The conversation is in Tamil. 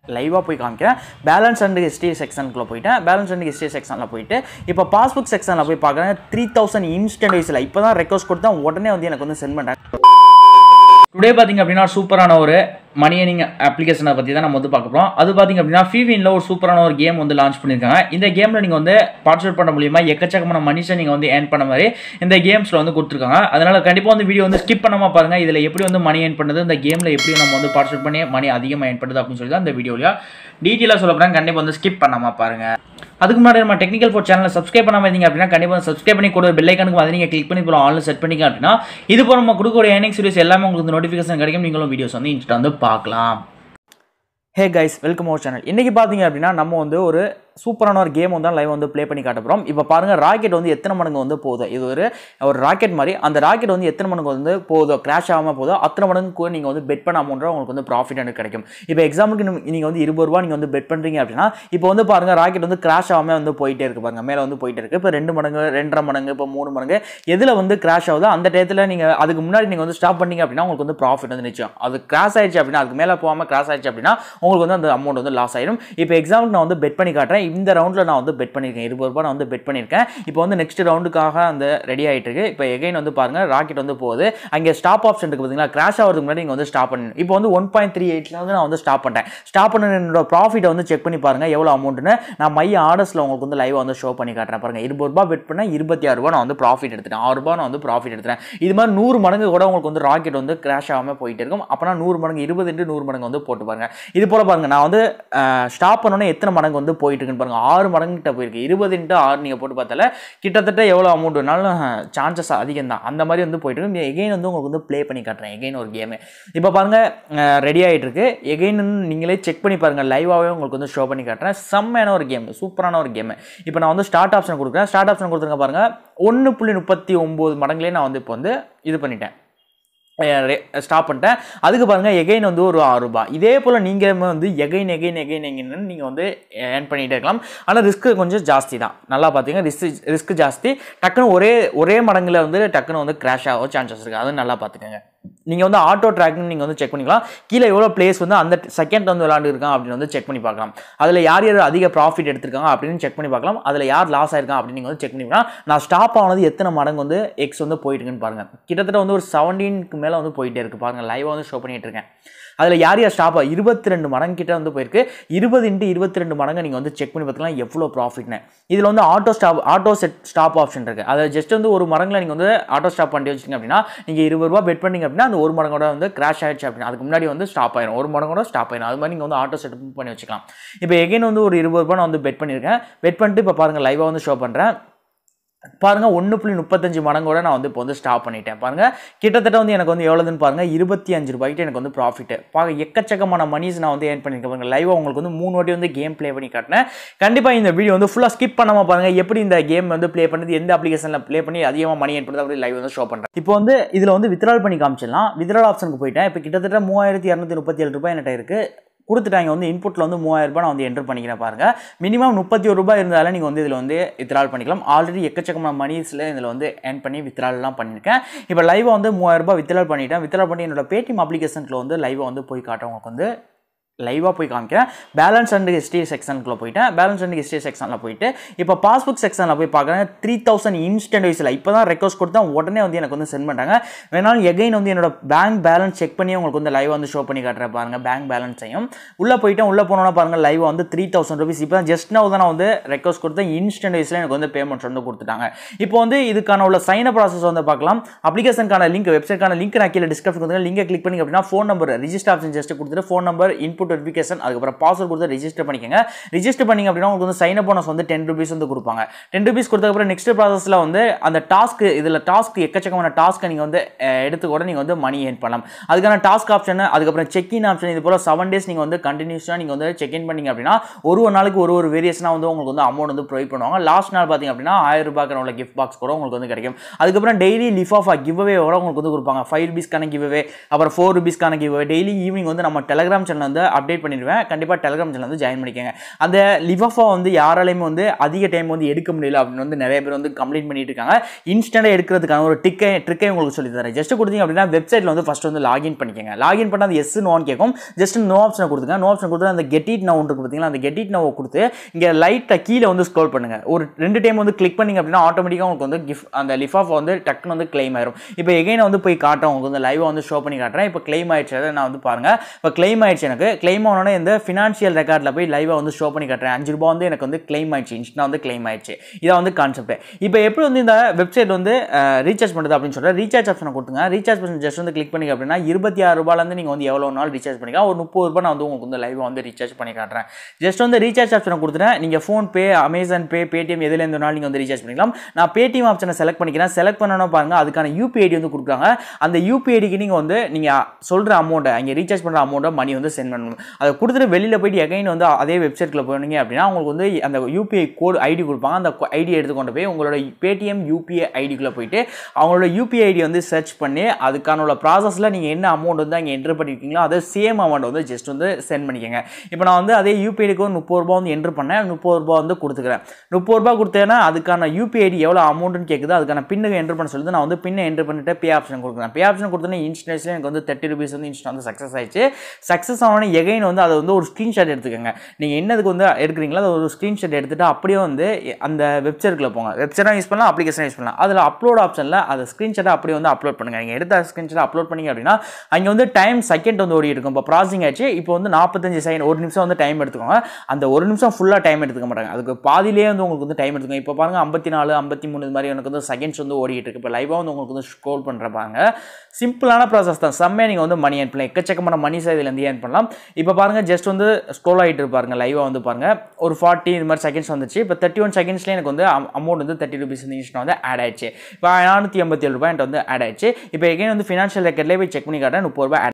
லைவாக போய் காமிக்கிறேன் பேலன்ஸ் அண்ட் ஹிஸ்ட்ரி செக்ஷனுக்குள்ள போயிட்டேன் பேலன்ஸ் அண்ட் ஹிஸ்ட்ரி செக்ஷனில் போயிட்டு இப்போ பாஸ்புக் செக்ஷனில் போய் பார்க்குறேன் த்ரீ தௌசண்ட் இன்ஸ்டன்ட் வைஸில் இப்போ தான் ரெக்வஸ்ட் கொடுத்தா உடனே வந்து எனக்கு வந்து சென்ட் பண்ணுறேன் டுடே பார்த்தீங்க அப்படின்னா சூப்பரான ஒரு மணி ஏர்னிங் அப்ளிகேஷனை பற்றி தான் நம்ம வந்து பார்க்க போகிறோம் அது பார்த்தீங்க அப்படின்னா ஃபீவினில் ஒரு சூப்பரான ஒரு கேம் வந்து லான்ச் பண்ணியிருக்காங்க இந்த கேமில் நீங்கள் வந்து பார்ட்டிசிபேட் பண்ண மூலியமா எக்கச்சக்கமான மனுஷன் நீங்கள் வந்து ஏர்ன் பண்ண மாதிரி இந்த கேம்ஸில் வந்து கொடுத்துருக்காங்க அதனால் கண்டிப்பாக வந்து வீடியோ வந்து ஸ்கிப் பண்ணாமல் பாருங்கள் இதில் எப்படி வந்து மணி ஏர்ன் பண்ணுறது இந்த கேமில் எப்படி நம்ம வந்து பார்ட்டிசிபேட் பண்ணி மணி அதிகமாக ஏர்ன் பண்ணுறது அப்படின்னு சொல்லி தான் இந்த வீடியோவில் டீட்டெயிலாக சொல்ல போகிறேன் கண்டிப்பாக வந்து ஸ்கிப் பண்ணாமல் பாருங்கள் அதுக்கு முன்னாடி நம்ம டெக்னிக்கல் ஃபோர் சேனலை சப்ஸ்கிரைப் பண்ணாமல் இருந்தீங்க அப்படின்னா கண்டிப்பாக சப்ஸ்கிரைப் பண்ணி கூட பெல் ஐக்கனுக்கு வந்து நீங்கள் கிளிக் பண்ணி போல ஆன்லைன் செட் பண்ணிக்க அப்படின்னா இது போல நம்ம கொடுக்கக்கூடிய ஏர்னிங் வீடியோஸ் எல்லாமே உங்களுக்கு நோட்டிஃபிகேஷன் கிடைக்கும் நீங்களும் வீடியோஸ் வந்து இன்ஸ்டா வந்து பார்க்கலாம் hey guys welcome our channel இன்றைக்கி பார்த்தீங்க அப்படின்னா நம்ம வந்து ஒரு சூப்பரான ஒரு கேம் வந்து லைவ் வந்து ப்ளே பண்ணி காட்ட போகிறோம் இப்போ பாருங்கள் ராக்கெட் வந்து எத்தனை மடங்கு வந்து போகுது இது ஒரு ஒரு ராக்கெட் மாதிரி அந்த ராக்கெட் வந்து எத்தனை மடங்கு வந்து போதோ கிராஷ் ஆகாமல் போதோ அத்தனை மடங்கு கூட நீங்கள் வந்து பெட் பண்ண அமௌண்ட்டாக உங்களுக்கு வந்து ப்ராஃபிட் எனக்கு கிடைக்கும் இப்போ எக்ஸாம்பிளுக்கு நீங்கள் வந்து இருபது ரூபா நீங்கள் வந்து பெட் பண்ணுறீங்க அப்படின்னா இப்போ வந்து பாருங்கள் ராக்கெட் வந்து கிராஷ் ஆகாமல் வந்து போயிட்டே இருக்கு பாருங்க மேலே வந்து போயிட்டே இருக்கு இப்போ ரெண்டு மடங்கு ரெண்டரை மடங்கு இப்போ மூணு மடங்கு எதில் வந்து கிராஷ் ஆகுதோ அந்த டயத்தில் நீங்கள் அதுக்கு முன்னாடி நீங்கள் வந்து ஸ்டாப் பண்ணீங்க அப்படின்னா உங்களுக்கு வந்து ப்ராஃபிட் வந்து நிச்சயம் அது கிராஷ் ஆயிடுச்சு அப்படின்னா அதுக்கு மேலே போகாமல் கிராஷ் ஆயிடுச்சு அப்படின்னா உங்களுக்கு வந்து அந்த அமௌண்ட் வந்து லாஸ் ஆயிடும் இப்போ எக்ஸாம்பிள் நான் வந்து பெட் பண்ணி காட்டுறேன் இந்த ரவுண்டில் நான் வந்து பெட் பண்ணியிருக்கேன் இருபது ரூபாய் நான் வந்து பெட் பண்ணியிருக்கேன் இப்போ வந்து நெக்ஸ்ட் ரவுண்டுக்காக அந்த ரெடி ஆகிட்டு இருக்கு இப்போ எகைன் வந்து பாருங்க ராக்கெட் வந்து போகுது அங்கே ஸ்டாப் ஆப்ஷன் இருக்கு பார்த்தீங்களா கிராஷ் ஆகிறதுக்கு முன்னாடி நீங்கள் வந்து ஸ்டாப் பண்ணணும் இப்போ வந்து ஒன் பாயிண்ட் த்ரீ எயிட்ல வந்து நான் வந்து ஸ்டாப் பண்ணிட்டேன் ஸ்டாப் பண்ண என்னோட ப்ராஃபிட்டை வந்து செக் பண்ணி பாருங்க எவ்வளோ அமௌண்ட்னு நான் மைய ஆர்டர்ஸில் உங்களுக்கு வந்து லைவ் வந்து ஷோ பண்ணி காட்டுறேன் பாருங்க இருபது ரூபாய் பெட் பண்ணேன் இருபத்தி ஆறு ரூபா நான் வந்து ப்ராஃபிட் எடுத்துட்டேன் ஆறு ரூபாய் நான் வந்து ப்ராஃபிட் எடுத்துறேன் இது மாதிரி நூறு மடங்கு கூட உங்களுக்கு வந்து ராக்கெட் வந்து கிராஷ் ஆகாமல் போயிட்டு இருக்கும் அப்போனா நூறு மடங்கு இருபது இன்ட்டு நூறு மடங்கு வந்து போட்டு பாருங்க இது போல பாருங்க நான் வந்து ஸ்டாப் பண்ணோன்னே எத்தனை மடங்கு வந்து போயிட்டு இருக்குன்னு பாருங்க ஆறு மடங்கு கிட்ட போயிருக்கு இருபது இன்ட்டு ஆறு நீங்கள் போட்டு பார்த்தால கிட்டத்தட்ட எவ்வளோ அமௌண்ட் வேணாலும் சான்சஸ் அதிகம் தான் அந்த மாதிரி வந்து போயிட்டு இருக்கு எகைன் வந்து உங்களுக்கு வந்து ப்ளே பண்ணி காட்டுறேன் எகைன் ஒரு கேமு இப்போ பாருங்க ரெடி ஆகிட்டு இருக்கு எகைன் நீங்களே செக் பண்ணி பாருங்க லைவாகவே உங்களுக்கு வந்து ஷோ பண்ணி காட்டுறேன் செம்மையான ஒரு கேம் சூப்பரான ஒரு கேமு இப்போ நான் வந்து ஸ்டார்ட் ஆப்ஷன் கொடுக்குறேன் ஸ்டார்ட் ஆப்ஷன் கொடுத்துருங்க பாருங்க ஒன்று புள்ளி முப்பத்தி ஒம்பது மடங்குலேயே நான் வந்து இப்போ வந்து இது பண்ணிட்டேன் ஸ்டாப் பண்ணிட்டேன் அதுக்கு பாருங்கள் எகைன் வந்து ஒரு ஆறு ரூபாய் இதே போல் நீங்கள் வந்து எகைன் எகைன் எகைன் எகைன்னு நீங்கள் வந்து ஏர்ன் பண்ணிகிட்டே இருக்கலாம் ஆனால் ரிஸ்க்கு கொஞ்சம் ஜாஸ்தி தான் நல்லா பார்த்தீங்கன்னா ரிஸ்க் ரிஸ்க் ஜாஸ்தி டக்குன்னு ஒரே ஒரே மடங்கில் வந்து டக்குன்னு வந்து கிராஷ் ஆக சான்சஸ் இருக்குது அதுவும் நல்லா பார்த்துக்கோங்க நீங்கள் வந்து ஆட்டோ ட்ராக்னு நீங்கள் வந்து செக் பண்ணிக்கலாம் கீழே எவ்வளோ பிளேஸ் வந்து அந்த செகண்ட் வந்து விளாண்டு இருக்கான் அப்படின்னு வந்து செக் பண்ணி பார்க்கலாம் அதில் யார் யார் அதிக ப்ராஃபிட் எடுத்திருக்காங்க அப்படின்னு செக் பண்ணி பார்க்கலாம் அதில் யார் லாஸ் ஆயிருக்கான் அப்படின்னு நீங்கள் வந்து செக் பண்ணிக்கலாம் நான் ஸ்டாப் ஆனது எத்தனை மடங்கு வந்து எக்ஸ் வந்து போயிட்டுருக்குன்னு பாருங்கள் கிட்டத்தட்ட வந்து ஒரு செவன்டீனுக்கு மேலே வந்து போயிட்டே இருக்குது பாருங்கள் லைவாக வந்து ஷோ பண்ணிட்டு இருக்கேன் அதில் யார் யார் ஸ்டாப் இருபத்தி ரெண்டு மடங்கு கிட்ட வந்து போயிருக்கு இருபது இன்ட்டு இருபத்தி ரெண்டு மடங்கு நீங்கள் வந்து செக் பண்ணி பார்த்துக்கலாம் எவ்வளோ ப்ராஃபிட்னு இதில் வந்து auto stop auto set stop option இருக்குது அதை ஜஸ்ட் வந்து ஒரு மடங்கில் நீங்கள் வந்து ஆட்டோ ஸ்டாப் பண்ணி வச்சிங்க அப்படின்னா நீங்கள் இருபது ரூபா பெட் பண்ணிங்க அப்படின்னா அந்த ஒரு மடங்கோட வந்து கிராஷ் ஆயிடுச்சு அப்படின்னா அதுக்கு முன்னாடி வந்து ஸ்டாப் ஆயிரும் ஒரு மடங்கோட ஸ்டாப் ஆயிரும் அது மாதிரி நீங்கள் வந்து ஆட்டோ செட் பண்ணி வச்சுக்கலாம் இப்போ எகைன் வந்து ஒரு இருபது ரூபா நான் வந்து பெட் பண்ணியிருக்கேன் பெட் பண்ணிட்டு இப்போ பாருங்கள் லைவாக வந்து ஷோ பண்ணுறேன் பாருங்கள் ஒன்று புள்ளி முப்பத்தஞ்சு மடங்கோட நான் வந்து இப்போ வந்து ஸ்டாப் பண்ணிட்டேன் பாருங்கள் கிட்டத்தட்ட வந்து எனக்கு வந்து எவ்வளோதுன்னு பாருங்கள் இருபத்தி அஞ்சு ரூபாய்க்கு எனக்கு வந்து ப்ராஃபிட்டு பார்க்க எக்கச்சக்கமான மணிஸ் நான் வந்து ஏர்ன் பண்ணியிருக்கேன் பாருங்கள் லைவாக உங்களுக்கு வந்து மூணு வாட்டி வந்து கேம் ப்ளே பண்ணி காட்டினேன் கண்டிப்பாக இந்த வீடியோ வந்து ஃபுல்லாக ஸ்கிப் பண்ணாமல் பாருங்கள் எப்படி இந்த கேம் வந்து ப்ளே பண்ணுறது எந்த அப்ளிகேஷனில் ப்ளே பண்ணி அதிகமாக மணி ஏர்ன் பண்ணுறது அப்படி லைவ் வந்து ஷோ பண்ணுறேன் இப்போ வந்து இதில் வந்து வித்ரால் பண்ணி காமிச்சிடலாம் வித்ரால் ஆப்ஷனுக்கு போயிட்டேன் இப்போ கிட்டத்தட்ட மூவாயிரத்தி இரநூத்தி முப்பத்தி ஏழு ரூபாய் என்கிட்ட இருக்குது கொடுத்துட்டாங்க வந்து இன்புட்டில் வந்து மூவாயிரம் ரூபாய் நான் வந்து என்டர் பண்ணிக்கிறேன் பாருங்கள் மினிமம் முப்பத்தி ஒரு ரூபாய் இருந்தாலும் நீங்கள் வந்து இதில் வந்து வித்ரால் பண்ணிக்கலாம் ஆல்ரெடி எக்கச்சக்கமான மணிஸில் இதில் வந்து ஏர்ன் பண்ணி வித்ரால்லாம் பண்ணியிருக்கேன் இப்போ லைவாக வந்து மூவாயிரம் ரூபாய் வித்ரால் பண்ணிட்டேன் வித்ரால் பண்ணி என்னோட பேடிஎம் அப்ளிகேஷனுக்குள்ள வந்து லைவாக வந்து போய் காட்டுறவங்களுக்கு வந்து லைவாக போய் காமிக்கிறேன் பேலன்ஸ் அண்ட் ஹிஸ்ட்ரி செக்ஷனுக்குள்ள போயிட்டேன் பேலன்ஸ் அண்ட் ஹிஸ்ட்ரி செக்ஷனில் போயிட்டு இப்போ பாஸ்புக் செக்ஷனில் போய் பார்க்குறேன் த்ரீ தௌசண்ட் இன்ஸ்டன்ட் வைஸில் இப்போ தான் ரெக்வஸ்ட் கொடுத்தா உடனே வந்து எனக்கு வந்து சென்ட் பண்ணுறாங்க வேணாலும் எகைன் வந்து என்னோட பேங்க் பேலன்ஸ் செக் பண்ணி உங்களுக்கு வந்து லைவ் வந்து ஷோ பண்ணி காட்டுறேன் பாருங்கள் பேங்க் பேலன்ஸையும் உள்ளே போயிட்டு உள்ளே போனோன்னா பாருங்கள் லைவ் வந்து த்ரீ தௌசண்ட் ருபீஸ் இப்போ தான் ஜஸ்ட் நான் தான் நான் வந்து ரெக்வஸ்ட் கொடுத்தேன் இன்ஸ்டன்ட் வைஸில் எனக்கு வந்து பேமெண்ட்ஸ் வந்து கொடுத்துட்டாங்க இப்போ வந்து இதுக்கான உள்ள சைன ப்ராசஸ் வந்து பார்க்கலாம் அப்ளிகேஷனுக்கான லிங்க் வெப்சைட்கான லிங்க் நான் கீழே டிஸ்கிரிப்ஷன் கொடுத்துருங்க லிங்கை கிளிக் பண்ணி அப்படின்னா phone number register option just கொடுத்துட்டு ஃபோன் நம்பர் இன்புட் வெரிஃபிகேஷன் அதுக்கப்புறம் பாஸ்வேர்ட் கொடுத்து ரெஜிஸ்டர் பண்ணிக்கோங்க ரெஜிஸ்டர் பண்ணிங்க அப்படின்னா உங்களுக்கு வந்து சைன் அப் போனஸ் வந்து டென் ருபீஸ் வந்து கொடுப்பாங்க டென் ருபீஸ் கொடுத்ததுக்கப்புறம் நெக்ஸ்ட் ப்ராசஸில் வந்து அந்த டாஸ்க் இதில் டாஸ்க் எக்கச்சக்கமான டாஸ்க்கை நீங்கள் வந்து எடுத்து கூட நீங்கள் வந்து மணி ஏர்ன் பண்ணலாம் அதுக்கான டாஸ்க் ஆப்ஷன் அதுக்கப்புறம் செக்இன் ஆப்ஷன் இது போல் செவன் டேஸ் நீங்கள் வந்து கண்டினியூஸாக நீங்கள் வந்து செக்இன் பண்ணிங்க அப்படின்னா ஒரு ஒரு நாளுக்கு ஒரு ஒரு வேரியேஷனாக வந்து உங்களுக்கு வந்து அமௌண்ட் வந்து ப்ரொவைட் பண்ணுவாங்க லாஸ்ட் நாள் பார்த்தீங்க அப்படின்னா ஆயிரம் ரூபாய்க்கான உள்ள கிஃப்ட் பாக்ஸ் கூட உங்களுக்கு வந்து கிடைக்கும் அதுக்கப்புறம் டெய்லி லிஃப் ஆஃப் கிவ் அவே கூட உங்களுக்கு வந்து கொடுப்பாங்க ஃபைவ் ருபீஸ்க்கான கிவ் அவே அப்புறம் ஃபோர் ருபீஸ்க்கான கிவ் அவே டெய்லி ஈவினிங் வந்து நம்ம டெலிகிராம் சேனல் வந்து அப்டேட் பண்ணிடுவேன் கண்டிப்பாக டெலிகிராம் சேனல் வந்து ஜாயின் பண்ணிக்கோங்க அந்த லிவஃபா வந்து யாராலையுமே வந்து அதிக டைம் வந்து எடுக்க முடியல அப்படின்னு வந்து நிறைய பேர் வந்து கம்ப்ளைண்ட் பண்ணிட்டு இருக்காங்க இன்ஸ்டன்ட்டாக எடுக்கிறதுக்கான ஒரு டிக்கை ட்ரிக்கை உங்களுக்கு சொல்லி தரேன் ஜஸ்ட் கொடுத்தீங்க அப்படின்னா வெப்சைட்டில் வந்து ஃபஸ்ட் வந்து லாகின் பண்ணிக்கோங்க லாகின் பண்ணால் அது எஸ் நோன்னு கேட்கும் ஜஸ்ட் நோ ஆப்ஷனை கொடுத்துங்க நோ ஆப்ஷன் கொடுத்து அந்த கெட் இட் நோ இருக்கு பார்த்தீங்களா அந்த கெட் இட் நோவை கொடுத்து இங்கே லைட்டாக கீழே வந்து ஸ்க்ரோல் பண்ணுங்க ஒரு ரெண்டு டைம் வந்து கிளிக் பண்ணிங்க அப்படின்னா ஆட்டோமேட்டிக்காக உங்களுக்கு வந்து கிஃப்ட் அந்த லிஃபாஃப் வந்து டக்குன்னு வந்து கிளைம் ஆயிரும் இப்போ எகைன் வந்து போய் காட்டுறேன் உங்களுக்கு வந்து லைவாக வந்து ஷோ பண்ணி காட்டுறேன் இப்போ கிளைம் ஆயிடுச்சு அதை நான் வந்து பாருங்க இப்போ கிளைம் ஆயிடுச்சு எனக்கு கிளைம் ஆனோடனே இந்த ஃபினான்ஷியல் ரெக்கார்டில் போய் லைவாக வந்து ஷோ பண்ணி காட்டுறேன் அஞ்சு ரூபா வந்து எனக்கு வந்து கிளைம் ஆயிடுச்சு இன்ஸ்டா வந்து கிளைம் ஆயிடுச்சு இதான் வந்து கான்செப்ட் இப்போ எப்படி வந்து இந்த வெப்சைட் வந்து ரீசார்ஜ் பண்ணுறது அப்படின்னு சொல்லிட்டு ரீசார்ஜ் ஆப்ஷனை கொடுத்துங்க ரீசார்ஜ் பண்ணி ஜஸ்ட் வந்து கிளிக் பண்ணி அப்படின்னா இருபத்தி ஆறு ரூபாயிலேருந்து நீங்கள் வந்து எவ்வளோ நாள் ரீசார்ஜ் பண்ணிக்கலாம் ஒரு முப்பது ரூபாய் நான் வந்து உங்களுக்கு வந்து லைவாக வந்து ரீசார்ஜ் பண்ணி காட்டுறேன் ஜஸ்ட் வந்து ரீசார்ஜ் ஆப்ஷனை கொடுத்துட்டேன் நீங்கள் PhonePe Amazon Pay Paytm எதுல இருந்து நாள் நீங்கள் வந்து ரீசார்ஜ் பண்ணிக்கலாம் நான் பேடிஎம் ஆப்ஷனை செலக்ட் பண்ணிக்கிறேன் செலக்ட் பண்ணணும் பாருங்க அதுக்கான யூபிஐடி வந்து கொடுக்குறாங்க அந்த யூபிஐடிக்கு நீங்கள் வந்து நீங்கள் சொல்கிற அமௌண்ட்டை அங்கே ரீசார்ஜ் பண்ணுற அமௌண்ட்டை மணி வந்து சென்ட் பண்ணணும் அதை கொடுத்துட்டு வெளியில் போயிட்டு எகைன் வந்து அதே வெப்சைட்டில் போனீங்க அப்படின்னா உங்களுக்கு வந்து அந்த யூபிஐ கோடு ஐடி கொடுப்பாங்க அந்த ஐடி எடுத்து கொண்டு போய் உங்களோட பேடிஎம் யூபிஐ ஐடிக்குள்ளே போயிட்டு அவங்களோட யூபிஐ ஐடி வந்து சர்ச் பண்ணி அதுக்கான உள்ள ப்ராசஸில் நீங்கள் என்ன அமௌண்ட் வந்து அங்கே என்ட்ரு பண்ணியிருக்கீங்களோ அதை சேம் அமௌண்ட் வந்து ஜஸ்ட் வந்து சென்ட் பண்ணிக்கோங்க இப்போ நான் வந்து அதே யூபிஐக்கு ஒரு முப்பது ரூபா வந்து என்ட்ரு பண்ணேன் முப்பது ரூபா வந்து கொடுத்துக்கிறேன் முப்பது ரூபா கொடுத்தேன்னா அதுக்கான யூபிஐ ஐடி எவ்வளோ அமௌண்ட்னு கேட்குது அதுக்கான பின்னுக்கு என்ட்ரு பண்ண சொல்லுது நான் வந்து பின்னை என்ட்ரு பண்ணிட்டு பே ஆப்ஷன் கொடுக்குறேன் பே ஆப்ஷன் கொடுத்தோன்னே இன்ஸ்டன்ஸ்ல எனக்கு வந்து தேர்ட்டி ருபீஸ் வந்து இன்ஸ்டா வந்து சக்ஸஸ் ஆயிடுச்சு சக்ஸஸ் ஆனோடனே எகைன் வந்து அதை வந்து ஒரு ஸ்க்ரீன்ஷாட் எடுத்துக்கோங்க நீங்கள் என்னதுக்கு வந்து எடுக்கிறீங்களோ அதை ஒரு ஸ்க்ரீன்ஷாட் எடுத்துட்டு அப்படியே வந்து அந்த வெப்சைட்டுக்குள்ள போங்க வெப்சைட்டாக யூஸ் பண்ணலாம் அப்ளிகேஷன் யூஸ் பண்ணலாம் அதில் அப்லோட் ஆப்ஷனில் அதை ஸ்க்ரீன்ஷாட்டை அப்படியே வந்து அப்லோட் பண்ணுங்க நீங்கள் எடுத்த ஸ்க்ரீன்ஷாட் அப்லோட் பண்ணீங்க அப்படின்னா அங்கே வந்து டைம் செகண்ட் வந்து ஓடி இருக்கும் இப்போ ப்ராசிங் ஆச்சு இப்போ வந்து நாற்பத்தஞ்சு செகண்ட் ஒரு நிமிஷம் வந்து டைம் எடுத்துக்கோங்க அந்த ஒரு நிமிஷம் ஃபுல்லாக டைம் எடுத்துக்க மாட்டாங்க அதுக்கு பாதியிலே வந்து உங்களுக்கு வந்து டைம் எடுத்துக்கோங்க இப்போ பாருங்க ஐம்பத்தி நாலு ஐம்பத்தி மூணு இது மாதிரி எனக்கு வந்து செகண்ட்ஸ் வந்து ஓடிட்டு இருக்கு இப்போ லைவாக வந்து உங்களுக்கு வந்து ஸ்க்ரோல் பண்ணுற பாருங்க சிம்பிளான ப்ராசஸ் தான் செம்மையாக நீங்கள் வந்து மணி ஏர்ன் பண்ணலாம் எக்கச்சக்கமான மணி இதுலேருந்து ஏர்ன் பண்ணலாம் இப்போ பாருங்க ஜஸ்ட் வந்து ஸ்க்ரோல் ஆகிட்டு இருப்பாருங்க லைவாக வந்து பாருங்க ஒரு ஃபார்ட்டி இது மாதிரி செகண்ட்ஸ் வந்துச்சு இப்போ தேர்ட்டி ஒன் செகண்ட்ஸ்லேயே எனக்கு வந்து அமௌண்ட் வந்து தேர்ட்டி ருபீஸ் வந்து இன்ஸ்டா வந்து ஆட் ஆயிடுச்சு இப்போ நானூற்றி எண்பத்தி ஏழு ரூபாய் என்கிட்ட வந்து ஆட் ஆயிடுச்சு இப்போ எகைன் வந்து ஃபினான்ஷியல் ரெக்கர்ட்லேயே போய் செக் பண்ணி காட்டுறேன் முப்பது ரூபாய் add